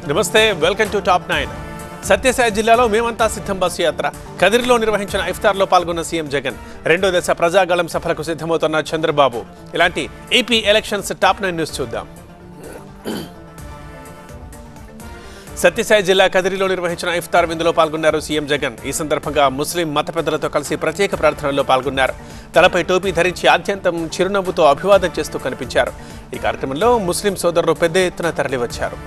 నమస్తే welcome to top nine Sathya Sai జిల్లాలో మేమంతా సిద్ధం బస్సు యాత్ర కదిరిలో నిర్వహించిన ఇఫ్తార్లో పాల్గొన్న సీఎం జగన్ రెండో దశ ప్రజాగళం సభలకు సిద్ధమవుతున్న చంద్రబాబు ఇలాంటి AP elections top nine news చూద్దాం సత్యసాయి జిల్లా కదిరిలో నిర్వహించిన ఇఫ్తార్ విందులో పాల్గొన్నారు సీఎం జగన్ ఈ సందర్భంగా ముస్లిం మత పెద్దలతో కలిసి ప్రత్యేక ప్రార్థనల్లో పాల్గొన్నారు తలపై టోపీ ధరించి ఆద్యంతం చిరునవ్వుతో అభివాదం చేస్తూ కనిపించారు ఈ కార్యక్రమంలో ముస్లిం సోదరులు పెద్ద ఎత్తున తరలివచ్చారు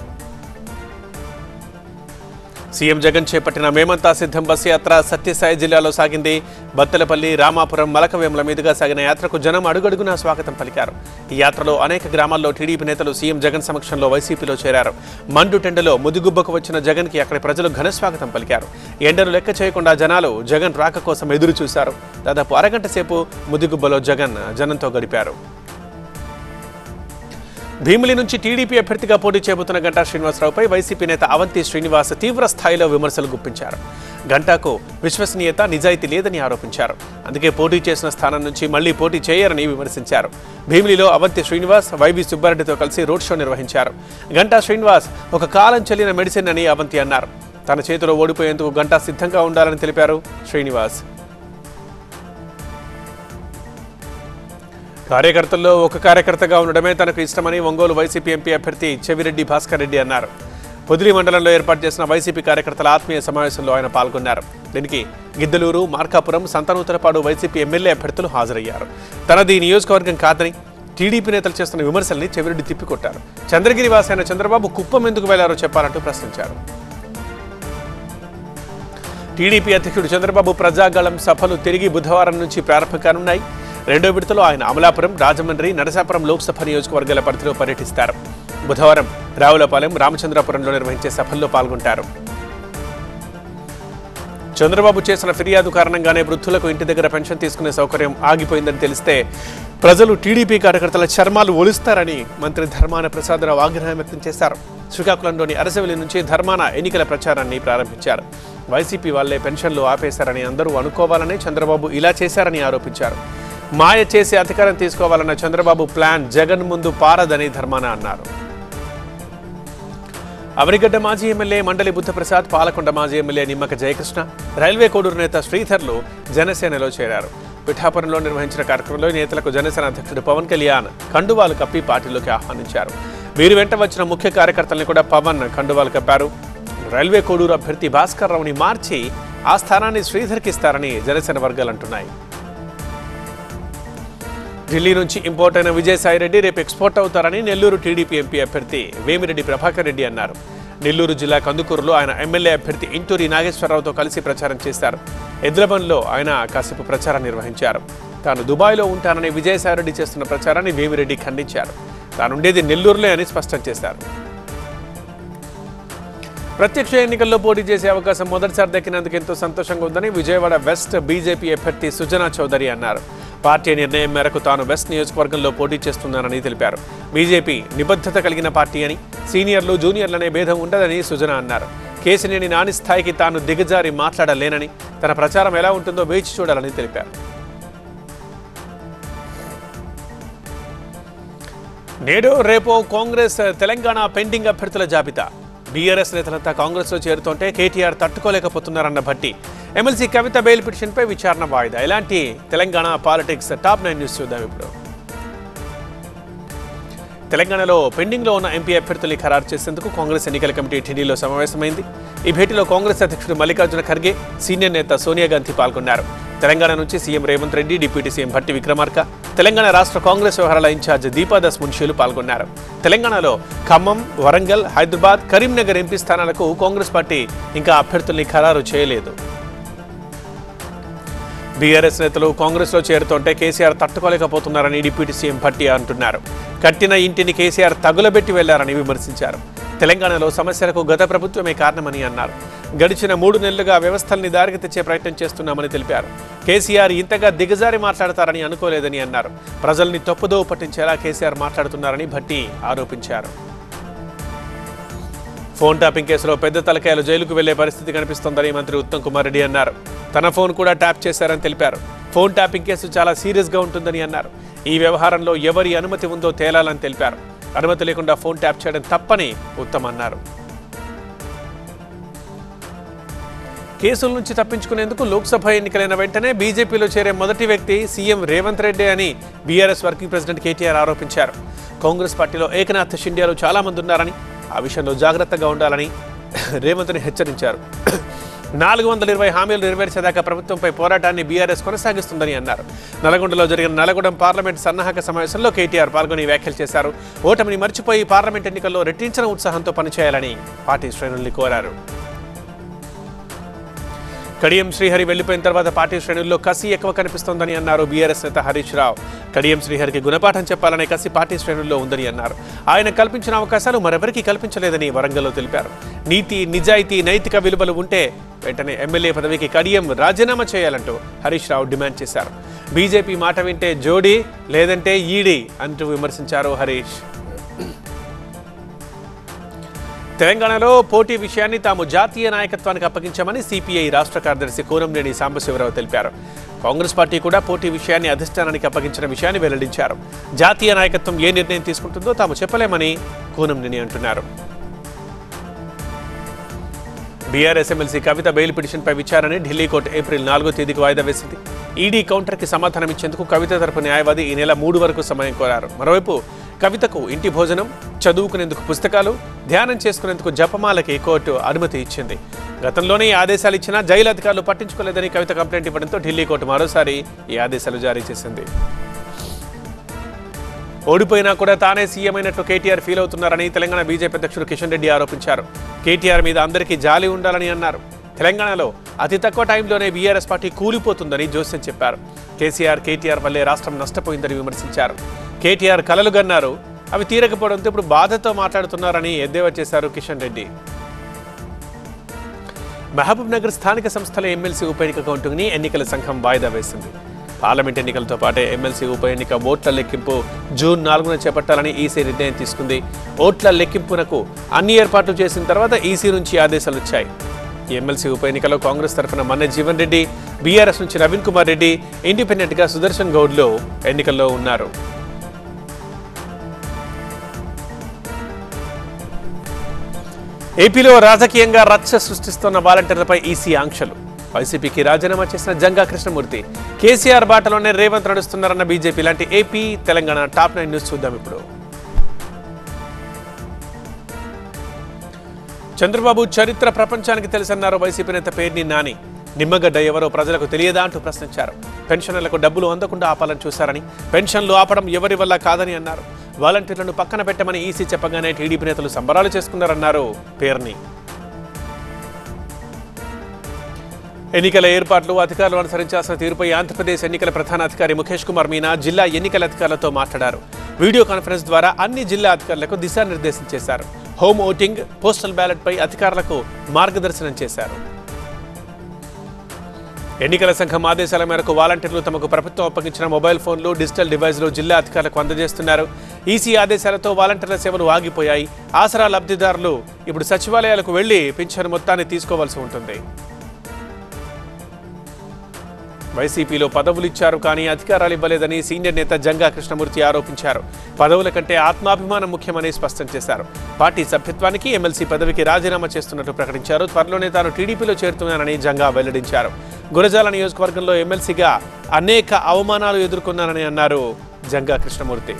సీఎం జగన్ చేపట్టిన మేమంతా సిద్ధం బస్సు యాత్ర సత్యసాయి జిల్లాలో సాగింది బత్తలపల్లి రామాపురం మలకవేముల మీదుగా సాగిన యాత్రకు జనం అడుగడుగునా స్వాగతం పలికారు ఈ యాత్రలో అనేక గ్రామాల్లో టీడీపీ నేతలు సీఎం జగన్ సమక్షంలో వైసీపీలో చేరారు మండు టెండలో ముదిగుబ్బకు వచ్చిన జగన్కి అక్కడి ప్రజలు ఘన స్వాగతం పలికారు ఎండను లెక్క చేయకుండా జనాలు జగన్ రాక కోసం ఎదురు చూశారు దాదాపు అరగంట సేపు ముదిగుబ్బలో జగన్ జనంతో గడిపారు భీమిలి నుంచి టీడీపీ అభ్యర్థిగా పోటీ చేయబోతున్న గంటా శ్రీనివాసరావుపై వైసీపీ నేత అవంతి శ్రీనివాస్ తీవ్ర స్థాయిలో విమర్శలు గుప్పించారు గంటాకు విశ్వసనీయత నిజాయితీ లేదని ఆరోపించారు అందుకే పోటీ చేసిన స్థానం నుంచి మళ్లీ పోటీ చేయరని విమర్శించారు భీమిలిలో అవంతి శ్రీనివాస్ వైవి సుబ్బారెడ్డితో కలిసి రోడ్ షో నిర్వహించారు గంటా శ్రీనివాస్ ఒక కాలం చెల్లిన మెడిసిన్ అని అవంతి అన్నారు తన చేతిలో ఓడిపోయేందుకు గంటా సిద్ధంగా ఉండాలని తెలిపారు శ్రీనివాస్ కార్యకర్తల్లో ఒక కార్యకర్తగా ఉండడమే తనకు ఇష్టమని ఒంగోలు వైసీపీ ఎంపీ అభ్యర్థి చెవిరెడ్డి భాస్కర్ రెడ్డి అన్నారు పొదిలి మండలంలో ఏర్పాటు చేసిన వైసీపీ కార్యకర్తల ఆత్మీయ సమావేశంలో ఆయన పాల్గొన్నారు దీనికి గిద్దలూరు మార్కాపురం సంతనూతలపాడు వైసీపీ ఎమ్మెల్యే అభ్యర్థులు హాజరయ్యారు తనది ఈ నియోజకవర్గం కాదని టీడీపీ నేతలు చేస్తున్న విమర్శల్ని చెవిరెడ్డి తిప్పికొట్టారు చంద్రగిరి వాసైన చంద్రబాబు కుప్పం ఎందుకు వెళ్లారో చెప్పాలంటూ ప్రశ్నించారు టీడీపీ అధ్యక్షుడు చంద్రబాబు ప్రజాగళం సభలు తిరిగి బుధవారం నుంచి ప్రారంభం కానున్నాయి రెండో విడతలో ఆయన అమలాపురం రాజమండ్రి నరసాపురం లోక్సభ నియోజకవర్గాల పరిధిలో పర్యటిస్తారు బుధవారం రావులపాలెం రామచంద్రపురంలో నిర్వహించే సభల్లో పాల్గొంటారు చంద్రబాబు చేసిన ఫిర్యాదు కారణంగానే వృద్ధులకు ఇంటి దగ్గర పెన్షన్ తీసుకునే సౌకర్యం ఆగిపోయిందని తెలిస్తే ప్రజలు టీడీపీ కార్యకర్తల చర్మాలు ఒలుస్తారని మంత్రి ధర్మాన ప్రసాదరావు ఆగ్రహం వ్యక్తం చేశారు శ్రీకాకుళంలోని అరసవెల్లి నుంచి ధర్మాన ఎన్నికల ప్రచారాన్ని ప్రారంభించారు వైసీపీ వాళ్లే పెన్షన్లు ఆపేశారని అందరూ అనుకోవాలని చంద్రబాబు ఇలా చేశారని ఆరోపించారు మాయ చేసి అధికారం తీసుకోవాలన్న చంద్రబాబు ప్లాన్ జగన్ ముందు పారదని ధర్మాన అన్నారు అవనిగడ్డ మాజీ ఎమ్మెల్యే మండలి బుద్ధప్రసాద్ పాలకొండ మాజీ ఎమ్మెల్యే నిమ్మక జయకృష్ణ రైల్వే కోడూరు నేత శ్రీధర్లు జనసేనలో చేరారు పిఠాపురంలో నిర్వహించిన కార్యక్రమంలో ఈ నేతలకు జనసేన అధ్యక్షుడు పవన్ కళ్యాణ్ కండువాలు కప్పి పార్టీలోకి ఆహ్వానించారు వీరి వెంట వచ్చిన ముఖ్య కార్యకర్తల్ని కూడా పవన్ కండువాలు కప్పారు రైల్వే కోడూరు అభ్యర్థి భాస్కర్ రావుని మార్చి ఆ స్థానాన్ని శ్రీధర్కి ఇస్తారని జనసేన వర్గాలు అంటున్నాయి ఢిల్లీ నుంచి ఇంపోర్ట్ అయిన విజయసాయిరెడ్డి రేపు ఎక్స్పోర్ట్ అవుతారని నెల్లూరు టీడీపీ ఎంపీ అభ్యర్థి వేమిరెడ్డి ప్రభాకర్ రెడ్డి అన్నారు నెల్లూరు జిల్లా కందుకూరులో ఆయన ఎమ్మెల్యే అభ్యర్థి ఇంటూరి నాగేశ్వరరావుతో కలిసి ప్రచారం చేశారు ఎద్లబండ్లో ఆయన కాసేపు ప్రచారం నిర్వహించారు తాను దుబాయ్లో ఉంటానని విజయసాయిరెడ్డి చేస్తున్న ప్రచారాన్ని వేమిరెడ్డి ఖండించారు తానుండేది నెల్లూరులే అని స్పష్టం చేశారు ప్రత్యక్ష ఎన్నికల్లో పోటీ చేసే అవకాశం మొదటిసారి దక్కినందుకు ఎంతో సంతోషంగా ఉందని విజయవాడ వెస్ట్ బీజేపీ అభ్యర్థి సుజనా చౌదరి అన్నారు పార్టీ నిర్ణయం మేరకు తాను వెస్ట్ నియోజకవర్గంలో పోటీ చేస్తున్నానని తెలిపారు బీజేపీ నిబద్ధత కలిగిన పార్టీ అని సీనియర్లు జూనియర్లనే భేదం ఉండదని సుజన అన్నారు కేసినేని నాని స్థాయికి తాను దిగజారి మాట్లాడలేనని తన ప్రచారం ఎలా ఉంటుందో వేచి చూడాలని తెలిపారు నేడు రేపో కాంగ్రెస్ తెలంగాణ పెండింగ్ అభ్యర్థుల జాబితా బీఆర్ఎస్ నేతలంతా కాంగ్రెస్లో చేరుతుంటే కేటీఆర్ తట్టుకోలేకపోతున్నారన్న భట్టి ఎమ్మెల్సీ కవిత బెయిల్ పిటిషన్పై విచారణ వాయిదా ఇలాంటి Telangana politics top nine news చూద్దాం ఇప్పుడు తెలంగాణలో పెండింగ్లో ఉన్న ఎంపీ అభ్యర్థుల్ని ఖరారు చేసేందుకు కాంగ్రెస్ ఎన్నికల కమిటీ ఢిల్లీలో సమావేశమైంది ఈ భేటీలో కాంగ్రెస్ అధ్యక్షుడు మల్లికార్జున ఖర్గే సీనియర్ నేత సోనియా గాంధీ పాల్గొన్నారు తెలంగాణ నుంచి CM Revanth Reddy deputy CM Bhatti Vikramarka Telangana రాష్ట్ర కాంగ్రెస్ వ్యవహారాల ఇన్ఛార్జ్ దీపాదాస్ మున్షీలు పాల్గొన్నారు తెలంగాణలో ఖమ్మం వరంగల్ హైదరాబాద్ కరీంనగర్ ఎంపీ స్థానాలకు కాంగ్రెస్ పార్టీ ఇంకా అభ్యర్థుల్ని ఖరారు చేయలేదు బీఆర్ఎస్ నేతలు కాంగ్రెస్లో చేరుతుంటే కేసీఆర్ తట్టుకోలేకపోతున్నారని డిప్యూటీ సీఎం భట్టి అంటున్నారు కట్టిన ఇంటిని కేసీఆర్ తగులబెట్టి వెళ్లారని విమర్శించారు తెలంగాణలో సమస్యలకు గత ప్రభుత్వమే కారణమని అన్నారు గడిచిన మూడు నెలలుగా వ్యవస్థల్ని దారికి తెచ్చే ప్రయత్నం చేస్తున్నామని తెలిపారు కేసీఆర్ ఇంతగా దిగజారి మాట్లాడతారని అనుకోలేదని అన్నారు ప్రజల్ని తప్పుదో పట్టించేలా కేసీఆర్ మాట్లాడుతున్నారని భట్టి ఆరోపించారు ఫోన్ ట్యాపింగ్ కేసులో పెద్ద తలకాయలు జైలుకు వెళ్లే పరిస్థితి కనిపిస్తోందని మంత్రి ఉత్తమ్ కుమార్ రెడ్డి అన్నారు తన ఫోన్ కూడా ట్యాప్ చేశారని తెలిపారు ఫోన్ ట్యాపింగ్ కేసు చాలా సీరియస్గా ఉంటుందని అన్నారు ఈ వ్యవహారంలో ఎవరి అనుమతి ఉందో తేలాలని తెలిపారు అనుమతి లేకుండా ఫోన్ ట్యాప్ చేయడం తప్పని ఉత్తమ్ అన్నారు కేసుల నుంచి తప్పించుకునేందుకు లోక్సభ ఎన్నికలైన వెంటనే బీజేపీలో చేరే మొదటి వ్యక్తి సీఎం రేవంత్ రెడ్డి అని బీఆర్ఎస్ వర్కింగ్ ప్రెసిడెంట్ కేటీఆర్ ఆరోపించారు కాంగ్రెస్ పార్టీలో ఏకనాథ్ షిండియాలు చాలా మంది ఉన్నారని ఆ విషయంలో జాగ్రత్తగా ఉండాలని రేవంత్ని హెచ్చరించారు నాలుగు వందల ఇరవై హామీలు నెరవేర్చేదాకా ప్రభుత్వంపై పోరాటాన్ని బీఆర్ఎస్ కొనసాగిస్తుందని అన్నారు నల్గొండలో జరిగిన నల్గొండ పార్లమెంట్ సన్నాహక సమావేశంలో కేటీఆర్ పాల్గొని వ్యాఖ్యలు చేశారు ఓటమిని మర్చిపోయి పార్లమెంట్ ఎన్నికల్లో రెట్టించిన ఉత్సాహంతో పనిచేయాలని పార్టీ శ్రేణుల్ని కోరారు కడియం శ్రీహరి వెళ్లిపోయిన తర్వాత పార్టీ శ్రేణుల్లో కసి ఎక్కువ కనిపిస్తోందని అన్నారు బీఆర్ఎస్ నేత హరీష్ రావు కడియం శ్రీహరికి గుణపాఠం చెప్పాలనే కసి పార్టీ శ్రేణుల్లో ఉందని అన్నారు ఆయన కల్పించిన అవకాశాలు మరెవరికీ కల్పించలేదని వరంగల్లో తెలిపారు నీతి నిజాయితీ నైతిక విలువలు ఉంటే వెంటనే ఎమ్మెల్యే పదవికి కడియం రాజీనామా చేయాలంటూ హరీష్ రావు డిమాండ్ చేశారు బీజేపీ మాట వింటే జోడీ లేదంటే ఈడీ అంటూ విమర్శించారు హరీష్ తెలంగాణలో పోటీ విషయాన్ని తాము జాతీయ నాయకత్వానికి అప్పగించామని సిపిఐ రాష్ట్ర కార్యదర్శి కోనంనేని సాంబశివరావు తెలిపారు కాంగ్రెస్ పార్టీ కూడా పోటీ విషయాన్ని అధిష్టానానికి అప్పగించిన విషయాన్ని వెల్లడించారు జాతీయ నాయకత్వం ఏ నిర్ణయం తీసుకుంటుందో తాము చెప్పలేమని కోనంనేని అంటున్నారు బీఆర్ఎస్ ఎమ్మెల్సీ కవిత బెయిల్ పిటిషన్పై విచారణని ఢిల్లీ కోర్టు ఏప్రిల్ నాలుగో తేదీకి వాయిదా వేసింది ఈడీ కౌంటర్కి సమాధానం ఇచ్చేందుకు కవిత తరపు న్యాయవాది ఈ నెల మూడు వరకు సమయం కోరారు మరోవైపు కవితకు ఇంటి భోజనం చదువుకునేందుకు పుస్తకాలు ధ్యానం చేసుకునేందుకు జపమాలకి కోర్టు అనుమతి ఇచ్చింది గతంలోనే ఈ ఆదేశాలు ఇచ్చినా జైలు అధికారులు పట్టించుకోలేదని కవిత కంప్లైంట్ ఇవ్వడంతో ఢిల్లీ కోర్టు మరోసారి ఈ ఆదేశాలు జారీ చేసింది ఓడిపోయినా కూడా తానే సీఎం అయినట్లు కేటీఆర్ ఫీల్ అవుతున్నారని తెలంగాణ బీజేపీ అధ్యక్షుడు కిషన్ రెడ్డి ఆరోపించారు కేటీఆర్ మీద అందరికీ జాలి ఉండాలని అన్నారు తెలంగాణలో అతి తక్కువ టైంలోనే బీఆర్ఎస్ పార్టీ కూలిపోతుందని జోస్యం చెప్పారు కేసీఆర్ కేటీఆర్ వల్లే రాష్ట్రం నష్టపోయిందని విమర్శించారు కేటీఆర్ కలలు గన్నారు అవి తీరకపోవడంతో ఇప్పుడు బాధతో మాట్లాడుతున్నారని ఎద్దేవా చేశారు కిషన్ రెడ్డి మహబూబ్ నగర్ స్థానిక సంస్థల ఎమ్మెల్సీ ఉప ఎన్నిక కౌంటింగ్ని ఎన్నికల సంఘం వాయిదా వేసింది పార్లమెంట్ ఎన్నికలతో పాటే ఎమ్మెల్సీ ఉప ఎన్నిక ఓట్ల లెక్కింపు జూన్ నాలుగున చేపట్టాలని ఈసీ నిర్ణయం తీసుకుంది ఓట్ల లెక్కింపునకు అన్ని ఏర్పాట్లు చేసిన తర్వాత ఈసీ నుంచి ఆదేశాలు వచ్చాయి ఈ ఎమ్మెల్సీ ఉప ఎన్నికలో కాంగ్రెస్ తరఫున మన్నె జీవన్ రెడ్డి బీఆర్ఎస్ నుంచి నవీన్ కుమార్ రెడ్డి ఇండిపెండెంట్గా సుదర్శన్ గౌడ్లో ఎన్నికల్లో ఉన్నారు ఏపీలో రాజకీయంగా రచ్చ సృష్టిస్తున్న వాలంటీర్లపై ఈసీ ఆంక్షలు వైసీపీకి రాజీనామా చేసిన జంగా కృష్ణమూర్తి కేసీఆర్ బాటలోనే రేవంత్ నడుస్తున్నారన్న బీజేపీ లాంటి AP Telangana top nine news చూద్దాం ఇప్పుడు చంద్రబాబు చరిత్ర ప్రపంచానికి తెలుసన్నారు వైసీపీ నేత పేర్ని నాని నిమ్మగడ్డ ఎవరో ప్రజలకు తెలియదా అంటూ ప్రశ్నించారు పెన్షన్లకు డబ్బులు అందకుండా ఆపాలని చూశారని పెన్షన్లు ఆపడం ఎవరి వల్ల కాదని అన్నారు వాలంటీర్లను పక్కన పెట్టమని ఈసీ చెప్పగానే టీడీపీ నేతలు సంబరాలు చేసుకున్నారన్నారు పేర్ని ఎన్నికల ఏర్పాట్లు అధికారులు అనుసరించాల్సిన తీరుపై ఆంధ్రప్రదేశ్ ఎన్నికల ప్రధాన అధికారి ముఖేష్ కుమార్ మీనా జిల్లా ఎన్నికల అధికారులతో మాట్లాడారు వీడియో కాన్ఫరెన్స్ ద్వారా అన్ని జిల్లా అధికారులకు దిశానిర్దేశం చేశారు హోమ్ ఓటింగ్ పోస్టల్ బ్యాలెట్ పై అధికారులకు మార్గదర్శనం చేశారు ఎన్నికల సంఘం ఆదేశాల మేరకు వాలంటీర్లు తమకు ప్రభుత్వం అప్పగించిన మొబైల్ ఫోన్లు డిజిటల్ డివైజ్లు జిల్లా అధికారులకు అందజేస్తున్నారు ఈసీ ఆదేశాలతో వాలంటీర్ల సేవలు ఆగిపోయాయి ఆసరా లబ్ధిదారులు ఇప్పుడు సచివాలయాలకు వెళ్లి పింఛను మొత్తాన్ని తీసుకోవాల్సి ఉంటుంది వైసీపీలో పదవులు ఇచ్చారు కానీ అధికారాలు ఇవ్వలేదని సీనియర్ నేత జంగా కృష్ణమూర్తి ఆరోపించారు పదవుల కంటే ఆత్మాభిమానం ముఖ్యమని స్పష్టం చేశారు పార్టీ సభ్యత్వానికి ఎమ్మెల్సీ పదవికి రాజీనామా చేస్తున్నట్లు ప్రకటించారు త్వరలోనే తాను టీడీపీలో చేరుతున్నానని జంగా వెల్లడించారు గురజాల నియోజకవర్గంలో ఎమ్మెల్సీగా అనేక అవమానాలు ఎదుర్కొన్నానని అన్నారు జంగా కృష్ణమూర్తి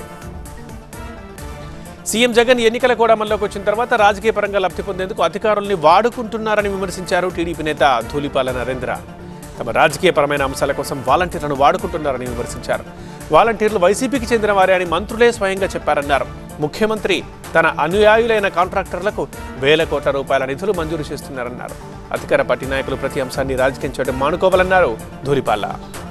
సీఎం జగన్ ఎన్నికల కోడమల్లోకి వచ్చిన తర్వాత రాజకీయ పరంగా లబ్ధి పొందేందుకు అధికారుల్ని వాడుకుంటున్నారని విమర్శించారు టీడీపీ నేత ధూళిపాల నరేంద్ర తమ రాజకీయపరమైన అంశాల కోసం వాలంటీర్లను వాడుకుంటున్నారని విమర్శించారు వాలంటీర్లు వైసీపీకి చెందిన వారే అని మంత్రులే స్వయంగా చెప్పారన్నారు ముఖ్యమంత్రి తన అనుయాయులైన కాంట్రాక్టర్లకు వేల కోట్ల రూపాయల నిధులు మంజూరు చేస్తున్నారన్నారు అధికార పార్టీ నాయకులు ప్రతి అంశాన్ని రాజకీయం చేయడం మానుకోవాలన్నారు ధూళిపాల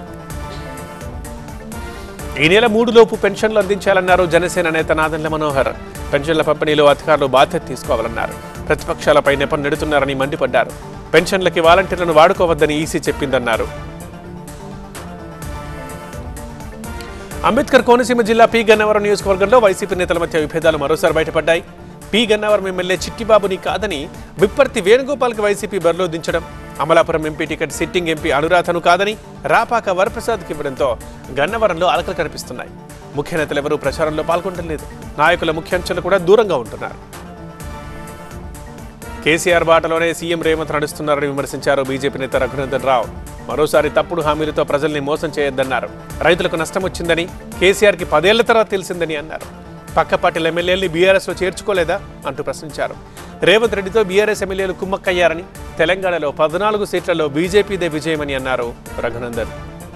ఈ నెల మూడు లోపు పెన్షన్లు అందించాలన్నారు జనసేన నేత నాదెండ్ల మనోహర్ పెన్షన్ల పంపిణీలో అధికారులు బాధ్యత తీసుకోవాలన్నారు ప్రతిపక్షాలపై నెపం నెడుతున్నారని మండిపడ్డారు పెన్షన్లకి వాలంటీర్లను వాడుకోవద్దని ఈసీ చెప్పిందన్నారు అంబేద్కర్ కోనసీమ జిల్లా పి గన్నవరం నియోజకవర్గంలో వైసీపీ నేతల మధ్య విభేదాలు మరోసారి బయటపడ్డాయి పి గన్నవరం ఎమ్మెల్యే చిట్టిబాబుని కాదని విప్పర్తి వేణుగోపాల్కి వైసీపీ బరిలో దించడం Amalapuram MP ticket sitting MP అనురాధను కాదని రాపాక వరప్రసాద్కి ఇవ్వడంతో గన్నవరంలో అలకలు కనిపిస్తున్నాయి ముఖ్య నేతలు ఎవరూ ప్రచారంలో పాల్గొనడం లేదు నాయకుల ముఖ్యాంశాలు కూడా దూరంగా ఉంటున్నారు కేసీఆర్ బాటలోనే సీఎం రేవంత్ నడుస్తున్నారని విమర్శించారు బీజేపీ నేత రఘునందన్ రావు మరోసారి తప్పుడు హామీలతో ప్రజల్ని మోసం చేయొద్దన్నారు రైతులకు నష్టం వచ్చిందని కేసీఆర్కి పదేళ్ల తర్వాత తెలిసిందని అన్నారు పక్క పార్టీల ఎమ్మెల్యేల్ని బీఆర్ఎస్లో చేర్చుకోలేదా అంటూ ప్రశ్నించారు రేవంత్ రెడ్డితో బీఆర్ఎస్ ఎమ్మెల్యేలు కుమ్మక్కయ్యారని తెలంగాణలో పద్నాలుగు సీట్లలో బీజేపీదే విజయమని అన్నారు రఘునందన్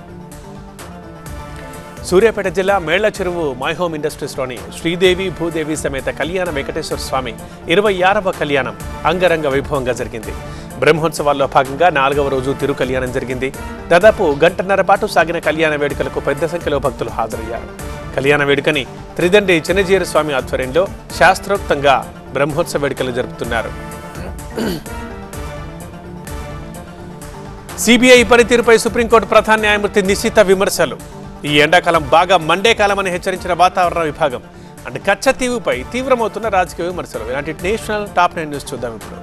సూర్యాపేట జిల్లా మేళ్ల చెరువు మై హోమ్ ఇండస్ట్రీస్లోని శ్రీదేవి భూదేవి సమేత కళ్యాణ వెంకటేశ్వర స్వామి ఇరవై ఆరవ కళ్యాణం అంగరంగ వైభవంగా జరిగింది బ్రహ్మోత్సవాల్లో భాగంగా నాలుగవ రోజు తిరు కళ్యాణం జరిగింది దాదాపు గంటన్నర పాటు సాగిన కళ్యాణ వేడుకలకు పెద్ద సంఖ్యలో భక్తులు హాజరయ్యారు కళ్యాణ వేడుకని త్రిదండి చిన్నజీర స్వామి ఆధ్వర్యంలో శాస్త్రోక్తంగా బ్రహ్మోత్సవ వేడుకలు జరుపుతున్నారు సిబిఐ పనితీరుపై సుప్రీంకోర్టు ప్రధాన న్యాయమూర్తి నిశ్చిత విమర్శలు ఈ ఎండాకాలం బాగా మండే కాలమని హెచ్చరించిన వాతావరణ విభాగం అంటే కచ్చతీవుపై తీవ్రమవుతున్న రాజకీయ విమర్శలు ఇలాంటి నేషనల్ టాప్ నైన్ న్యూస్ చూద్దాం ఇప్పుడు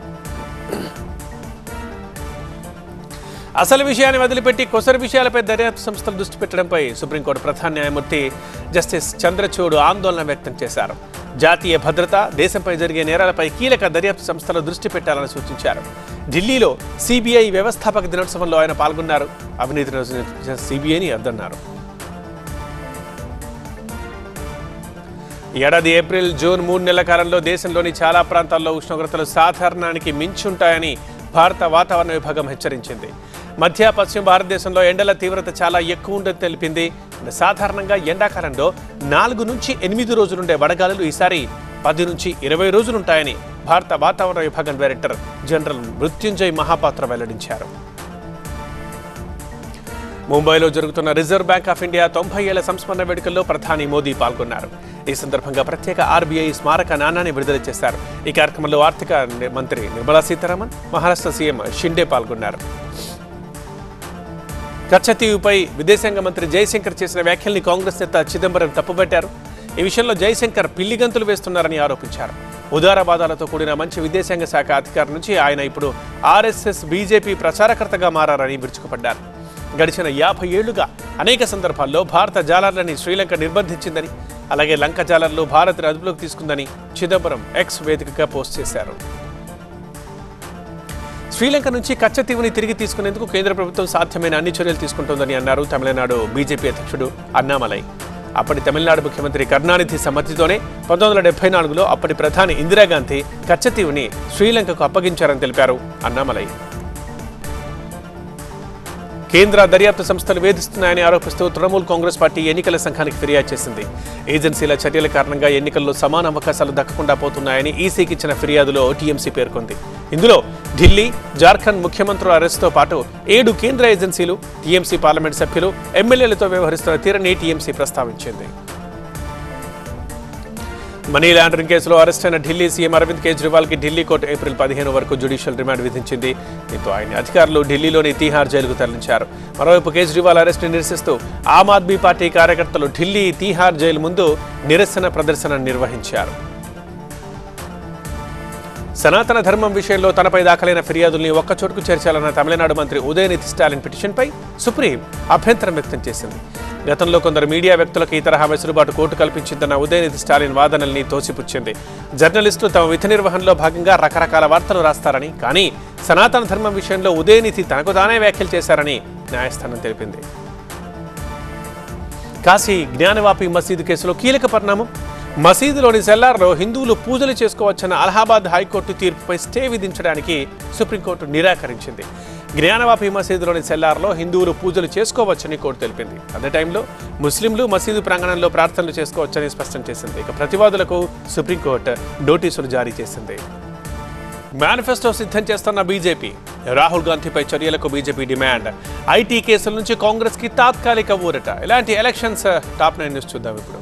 అసలు విషయాన్ని వదిలిపెట్టి కొసరి విషయాలపై దర్యాప్తు సంస్థలు దృష్టి పెట్టడంపై సుప్రీంకోర్టు ప్రధాన న్యాయమూర్తి జస్టిస్ చంద్రచూడ్ ఆందోళన వ్యక్తం చేశారు జాతీయ భద్రత దేశంపై జరిగే నేరాలపై కీలక దర్యాప్తు సంస్థలు దృష్టి పెట్టాలని సూచించారు ఢిల్లీలో సిబిఐ వ్యవస్థాపక దినోత్సవంలో ఆయన పాల్గొన్నారు అవినీతి రోజున సిబిఐని అద్దన్నారు ఈ ఏడాది ఏప్రిల్ జూన్ మూడు నెలల కాలంలో దేశంలోని చాలా ప్రాంతాల్లో ఉష్ణోగ్రతలు సాధారణానికి మించుంటాయని భారత వాతావరణ విభాగం హెచ్చరించింది మధ్య పశ్చిమ భారతదేశంలో ఎండల తీవ్రత చాలా ఎక్కువ ఉందని తెలిపింది సాధారణంగా ఎండాకాలంలో నాలుగు నుంచి ఎనిమిది రోజులుండే వడగాలులు ఈసారి పది నుంచి ఇరవై రోజులుంటాయని భారత వాతావరణ విభాగం డైరెక్టర్ జనరల్ మృత్యుంజయ్ మహాపాత్ర వెల్లడించారు ముంబైలో జరుగుతున్న రిజర్వ్ బ్యాంక్ ఆఫ్ ఇండియా తొంభై ఏళ్ల సంస్మరణ వేడుకల్లో ప్రధాని మోదీ పాల్గొన్నారు ఈ సందర్భంగా ప్రత్యేక ఆర్బీఐ స్మారక నాణాన్ని విడుదల చేశారు ఈ కార్యక్రమంలో ఆర్థిక మంత్రి నిర్మలా సీతారామన్ మహారాష్ట్ర సీఎం షిండే పాల్గొన్నారు కచ్చతీవుపై విదేశాంగ మంత్రి జయశంకర్ చేసిన వ్యాఖ్యల్ని కాంగ్రెస్ నేత చిదంబరం తప్పుపట్టారు ఈ విషయంలో జయశంకర్ పిల్లిగంతులు వేస్తున్నారని ఆరోపించారు ఉదారవాదాలతో కూడిన మంచి విదేశాంగ శాఖ అధికారి నుంచి ఆయన ఇప్పుడు ఆర్ఎస్ఎస్ బీజేపీ ప్రచారకర్తగా మారారని విరుచుకుపడ్డారు గడిచిన యాభై ఏళ్లుగా అనేక సందర్భాల్లో భారత జాలర్లని శ్రీలంక నిర్బంధించిందని అలాగే లంక జాలర్లు భారత్ని అదుపులోకి తీసుకుందని చిదంబరం ఎక్స్ వేదికగా పోస్ట్ చేశారు శ్రీలంక నుంచి కచ్చతీవుని తిరిగి తీసుకునేందుకు కేంద్ర ప్రభుత్వం సాధ్యమైన అన్ని చర్యలు తీసుకుంటోందని అన్నారు తమిళనాడు బీజేపీ అధ్యక్షుడు అన్నామలై అప్పటి తమిళనాడు ముఖ్యమంత్రి కరుణానిధి సమ్మతితోనే పంతొమ్మిది వందల డెబ్బై నాలుగులో అప్పటి ప్రధాని ఇందిరాగాంధీ కచ్చతీవుని శ్రీలంకకు అప్పగించారని తెలిపారు అన్నామలై కేంద్ర దర్యాప్తు సంస్థలు వేధిస్తున్నాయని ఆరోపిస్తూ తృణమూల్ కాంగ్రెస్ పార్టీ ఎన్నికల సంఘానికి ఫిర్యాదు చేసింది ఏజెన్సీల చర్యల కారణంగా ఎన్నికల్లో సమాన అవకాశాలు దక్కకుండా పోతున్నాయని ఈసీకి ఇచ్చిన ఫిర్యాదులో టీఎంసీ పేర్కొంది ఇందులో ఢిల్లీ జార్ఖండ్ ముఖ్యమంత్రుల అరెస్టుతో పాటు ఏడు కేంద్ర ఏజెన్సీలు టీఎంసీ పార్లమెంట్ సభ్యులు ఎమ్మెల్యేలతో వ్యవహరిస్తున్న తీరని టీఎంసీ ప్రస్తావించింది మనీ లాండరింగ్ కేసులో అరెస్ట్ అయిన ఢిల్లీ సీఎం అరవింద్ కేజ్రీవాల్ కి ఢిల్లీ కోర్టు ఏప్రిల్ పదిహేను వరకు జ్యుడిషియల్ రిమాండ్ విధించింది దీంతో ఆయన అధికారులు ఢిల్లీలోని తీహార్ జైలుకు తరలించారు మరోవైపు కేజ్రీవాల్ అరెస్ట్ని నిరసిస్తూ ఆమ్ ఆద్మీ పార్టీ కార్యకర్తలు ఢిల్లీ తీహార్ జైలు ముందు నిరసన ప్రదర్శన నిర్వహించారు సనాతన ధర్మం విషయంలో తనపై దాఖలైన ఫిర్యాదుల్ని ఒక్కచోటుకు చేర్చాలన్న తమిళనాడు మంత్రి ఉదయనిధి స్టాలిన్ పిటిషన్పై సుప్రీం అభ్యంతరం వ్యక్తం చేసింది గతంలో కొందరు మీడియా వ్యక్తులకు ఈ తరహా వెసులుబాటు కోర్టు కల్పించిందన్న ఉదయనిధి స్టాలిన్ వాదనల్ని తోసిపుచ్చింది జర్నలిస్టులు తమ విధి నిర్వహణలో భాగంగా రకరకాల వార్తలు రాస్తారని కానీ సనాతన ధర్మం విషయంలో ఉదయనిధి తనకు తానే వ్యాఖ్యలు చేశారని న్యాయస్థానం తెలిపింది కాశీ జ్ఞానవాపి మసీదు కేసులో కీలక పరిణామం మసీదులోని సెల్లార్లో హిందువులు పూజలు చేసుకోవచ్చన్న అలహాబాద్ హైకోర్టు తీర్పుపై స్టే విధించడానికి సుప్రీంకోర్టు నిరాకరించింది జ్ఞానవాపి మసీదులోని సెల్లార్లో హిందువులు పూజలు చేసుకోవచ్చని కోర్టు తెలిపింది అదే టైంలో ముస్లింలు మసీదు ప్రాంగణంలో ప్రార్థనలు చేసుకోవచ్చని స్పష్టం చేసింది ఇక ప్రతివాదులకు సుప్రీంకోర్టు నోటీసులు జారీ చేసింది మేనిఫెస్టో సిద్ధం చేస్తున్న బీజేపీ రాహుల్ గాంధీపై చర్యలకు బీజేపీ డిమాండ్ ఐటీ కేసుల నుంచి కాంగ్రెస్ కి తాత్కాలిక ఊరట ఇలాంటి ఎలక్షన్స్ టాప్ నైన్ న్యూస్ చూద్దాం ఇప్పుడు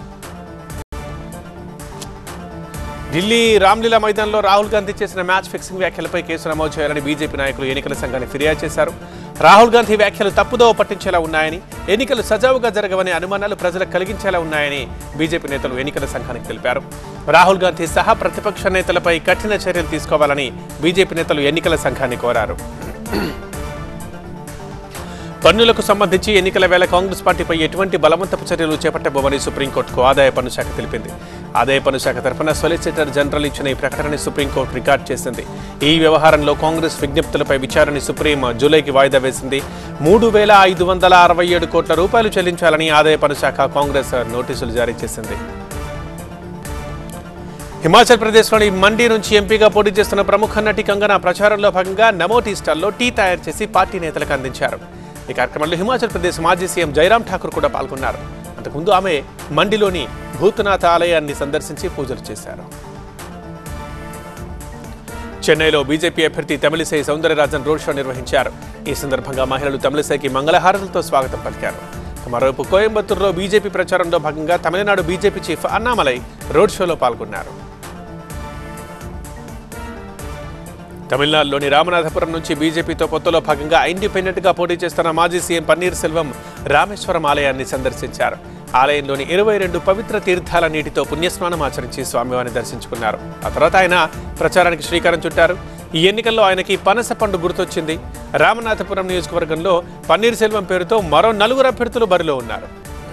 ఢిల్లీ రామ్లీలా మైదానంలో రాహుల్ గాంధీ చేసిన మ్యాచ్ ఫిక్సింగ్ వ్యాఖ్యలపై కేసు నమోదు చేయాలని బీజేపీ నాయకులు ఎన్నికల సంఘానికి ఫిర్యాదు చేశారు రాహుల్ గాంధీ వ్యాఖ్యలు తప్పుదోవ పట్టించేలా ఉన్నాయని ఎన్నికలు సజావుగా జరగవనే అనుమానాలు ప్రజలకు కలిగించేలా ఉన్నాయని బీజేపీ నేతలు ఎన్నికల సంఘానికి తెలిపారు రాహుల్ గాంధీ సహా ప్రతిపక్ష నేతలపై కఠిన చర్యలు తీసుకోవాలని బీజేపీ నేతలు ఎన్నికల సంఘాన్ని కోరారు పన్నులకు సంబంధించి ఎన్నికల వేళ కాంగ్రెస్ పార్టీపై ఎటువంటి బలవంతపు చర్యలు చేపట్టబోమని సుప్రీంకోర్టుకు ఆదాయ పన్ను శాఖ తెలిపింది ఆదాయ పన్ను శాఖ తరఫున సొలిసిటర్ జనరల్ ఇచ్చిన ఈ ప్రకటనని సుప్రీంకోర్టు రికార్డ్ చేసింది ఈ వ్యవహారంలో కాంగ్రెస్ విజ్ఞప్తులపై విచారణ సుప్రీం జూలైకి వాయిదా వేసింది మూడు వేల ఐదు వందల అరవై ఏడు కోట్ల రూపాయలు చెల్లించాలని ఆదాయ పన్ను శాఖ కాంగ్రెస్ నోటీసులు జారీ చేసింది హిమాచల్ ప్రదేశ్లోని మండి నుంచి ఎంపీగా పోటీ చేస్తున్న ప్రముఖ నటి కంగనా ప్రచారంలో భాగంగా నమో టీ స్టాల్లో టీ తయారు చేసి పార్టీ నేతలకు అందించారు ఈ కార్యక్రమంలో హిమాచల్ ప్రదేశ్ మాజీ సీఎం జైరామ్ ఠాకూర్ కూడా పాల్గొన్నారు అంతకుముందు ఆమె మండిలోని భూతనాథ ఆలయాన్ని సందర్శించి పూజలు చేశారు చెన్నైలో బీజేపీ అభ్యర్థి తమిళిసై సౌందరరాజన్ రోడ్ షో నిర్వహించారు ఈ సందర్భంగా మహిళలు తమిళిసైకి మంగళహారతులతో స్వాగతం పలికారు మరోవైపు కోయంబత్తూరులో బీజేపీ ప్రచారంలో భాగంగా Tamil Nadu BJP chief Annamalai road షోలో పాల్గొన్నారు తమిళనాడులోని రామనాథపురం నుంచి బీజేపీతో పొత్తులో భాగంగా ఇండిపెండెంట్ గా పోటీ చేస్తున్న మాజీ సీఎం పన్నీర్ సెల్వం రామేశ్వరం ఆలయాన్ని సందర్శించారు ఆలయంలోని ఇరవై రెండు పవిత్ర తీర్థాల నీటితో పుణ్యస్నానం ఆచరించి స్వామివారిని దర్శించుకున్నారు ఆ తర్వాత ఆయన ప్రచారానికి శ్రీకారం చుట్టారు ఈ ఎన్నికల్లో ఆయనకి పనస పండు గుర్తొచ్చింది రామనాథపురం నియోజకవర్గంలో పన్నీర్ సెల్వం పేరుతో మరో నలుగురు అభ్యర్థులు బరిలో ఉన్నారు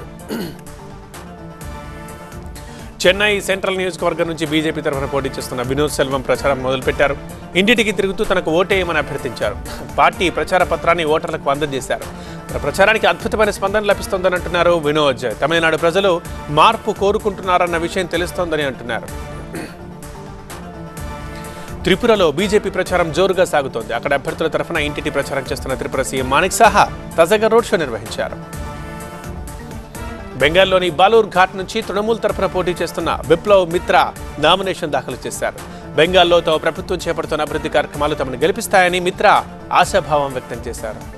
చెన్నై సెంట్రల్ నియోజకవర్గం నుంచి బీజేపీ తరఫున పోటీ చేస్తున్న వినోద్ సెల్వం ప్రచారం మొదలుపెట్టారు ఇంటింటికి తిరుగుతూ తనకు ఓటేయమని అభ్యర్థించారు పార్టీ ప్రచార పత్రాన్ని ఓటర్లకు అందజేశారు తన ప్రచారానికి అద్భుతమైన స్పందన లభిస్తోందని అంటున్నారు వినోద్ తమిళనాడు ప్రజలు మార్పు కోరుకుంటున్నారన్న విషయం తెలుస్తోందని అంటున్నారు త్రిపురలో బీజేపీ ప్రచారం జోరుగా సాగుతోంది అక్కడ అభ్యర్థుల తరఫున ఇంటింటి ప్రచారం చేస్తున్న త్రిపుర సీఎం మాణిక్ సాహా తాజాగా రోడ్ షో నిర్వహించారు బెంగాల్లోని బాలూర్ ఘాట్ నుంచి తృణమూల్ తరఫున పోటీ చేస్తున్న బిప్లవ్ మిత్రా నామినేషన్ దాఖలు చేశారు బెంగాల్లో తమ ప్రభుత్వం చేపడుతున్న అభివృద్ధి కార్యక్రమాలు తమను గెలిపిస్తాయని మిత్రా ఆశాభావం వ్యక్తం చేశారు